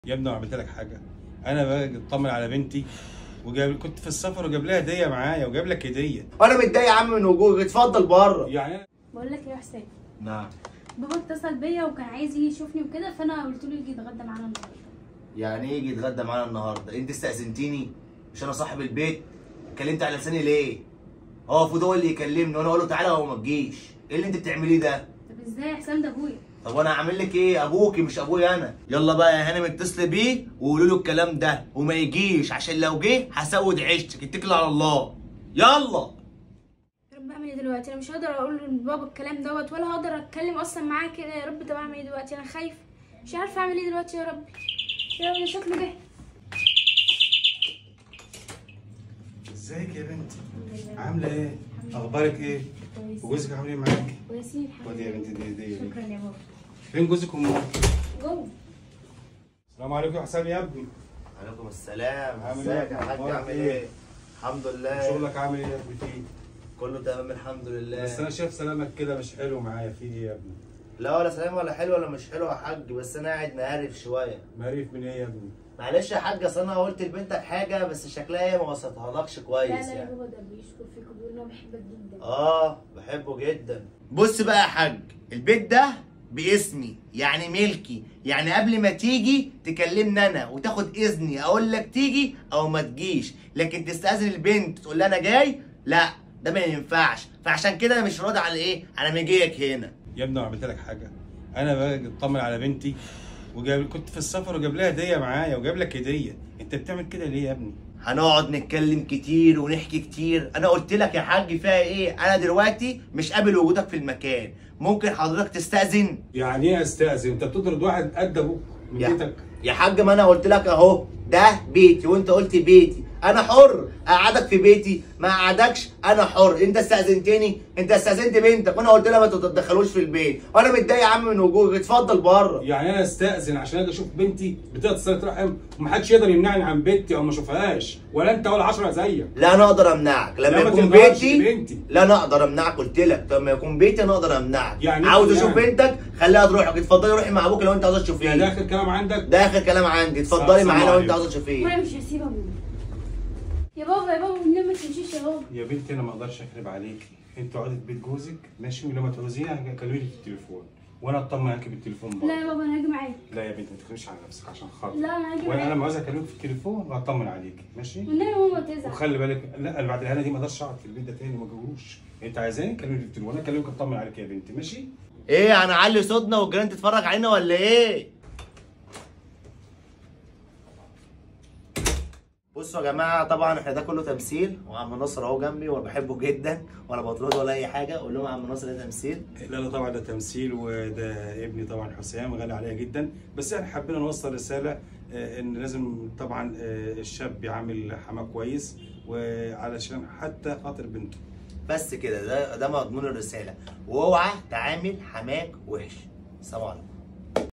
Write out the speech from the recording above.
يا ابني أنا عملت لك حاجه انا باجي اطمن على بنتي وجاب كنت في السفر وجاب لها هديه معايا وجاب لك هديه وانا متضايق يا عم من وجودك اتفضل بره يعني بقول لك ايه يا حسين نعم بابا اتصل بيا وكان عايز يجي يشوفني وكده فانا قلت له يجي يتغدى معانا النهارده يعني ايه يجي يتغدى معانا النهارده انت استأذنتيني مش انا صاحب البيت اتكلمت على لساني ليه هو المفروض هو اللي يكلمني وانا اقول له تعالى هو ما تجيش ايه اللي انت بتعمليه ده طب ازاي يا حسام ده ابويا طب وانا هعمل لك ايه ابوكي مش ابويا انا يلا بقى يا هانم اتصلي بيه وقولوا له الكلام ده وما يجيش عشان لو جه هسود عيشتك اتكل على الله يلا يا رب اعمل ايه دلوقتي انا مش هقدر اقول لبابا الكلام دوت ولا هقدر اتكلم اصلا معاه كده يا رب طب اعمل ايه دلوقتي انا خايف مش عارفه اعمل ايه دلوقتي يا رب يا رب ده شكله جه ازيك يا بنتي عامله ايه اخبارك ايه كويس وجوزك عامل ايه معاك كويسين الحمد خدي يا بنتي دي دي شكرا يا بابا فين جوزك وامك جوه السلام عليكم يا حسام يا ابني عليكم السلام عامل ازيك ايه؟ يا حاج أخبارك عامل ايه؟ ايه الحمد لله شغلك عامل ايه يا ابني فيه كله تمام الحمد لله بس انا شايف سلامك كده مش حلو معايا في ايه يا ابني لا ولا سلام ولا حلو ولا مش حلو يا حاج بس انا قاعد مقرف شويه معرف من ايه يا ابني معلش يا حاج اصل انا قلت لبنتك حاجه بس شكلها هي ما وصلتهالكش لا كويس لا يا يعني بابا ده بيشكر فيك وبيقول ان هو بيحبك جدا اه بحبه جدا بص بقى يا حاج البيت ده باسمي يعني ملكي يعني قبل ما تيجي تكلمني انا وتاخد اذني اقول لك تيجي او ما تجيش لكن تستاذن البنت تقول لها انا جاي لا ده ما ينفعش فعشان كده انا مش راضي على ايه على مجيئك هنا يا ابني أنا عملت لك حاجه انا باجي اطمن على بنتي وجاب كنت في السفر وجاب لها هديه معايا وجاب لك هديه انت بتعمل كده ليه يا ابني هنقعد نتكلم كتير ونحكي كتير انا قلت لك يا حاج فيها ايه انا دلوقتي مش قابل وجودك في المكان ممكن حضرتك تستأذن يعني ايه استاذن انت بتطرد واحد قد ابوك من يا- بيتك يا حاج ما انا قلت لك اهو ده بيتي وانت قلت بيتي انا حر اقعدك في بيتي ما اقعدكش انا حر انت استاذنتني انت استاذنت بنتك وانا قلت لها ما تتدخلوش في البيت وانا متضايق يا عم من وجودك اتفضل بره يعني انا استاذن عشان اجي اشوف بنتي بتقطع صله رحم ومحدش يقدر يمنعني عن بنتي او ما اشوفهاش ولا انت ولا عشرة زيك لا انا اقدر امنعك لما لا، ما يكون تقدرش بيتي بنتي. لا انا اقدر امنعك قلت لك لما يكون بيتي انا اقدر امنعك يعني عاوز إيه اشوف يعني؟ بنتك خليها تروح اتفضلي روحي مع ابوك لو انت عاوزه يعني تشوفيه ده اخر كلام عندك ده اخر كلام عندي اتفضلي السلام معانا لو انت عليكم. عاوزه تشوفيه وانا مش هسيب ابويا يا بابا يا بابا والنبي ما تمشيش يا بابا يا بنتي انا ما اقدرش اخرب عليكي انت اقعدي في بيت جوزك ماشي ولما تعوزيني كلميني في التليفون وانا اطمن عليكي بالتليفون برضه لا يا بابا انا هاجي معاك لا يا بنتي ما تخافيش على نفسك عشان خاطر لا انا هاجي وانا معاك لما عاوز اكلمك في التليفون واطمن عليكي ماشي والنبي ماما تزعل وخلي بالك لا اللي بعد الهنا دي ما اقدرش اقعد في البيت ده تاني ما جوش انت عايزاني كلمني في التليفون انا اكلمك اطمن عليك يا بنتي ماشي ايه هنعلي صوتنا والجيران تتفرج علينا ولا ايه بصوا يا جماعه طبعا احنا ده كله تمثيل وعم ناصر اهو جنبي وانا بحبه جدا ولا بطرده ولا اي حاجه اقول لهم يا عم ناصر ده تمثيل لا لا طبعا ده تمثيل وده ابني طبعا حسام غالي عليا جدا بس احنا حبينا نوصل رساله آه، ان لازم طبعا آه، الشاب يعامل حماه كويس وعلشان حتى خاطر بنته بس كده ده ده مضمون الرساله واوعى تعامل حماك وحش سلام عليكم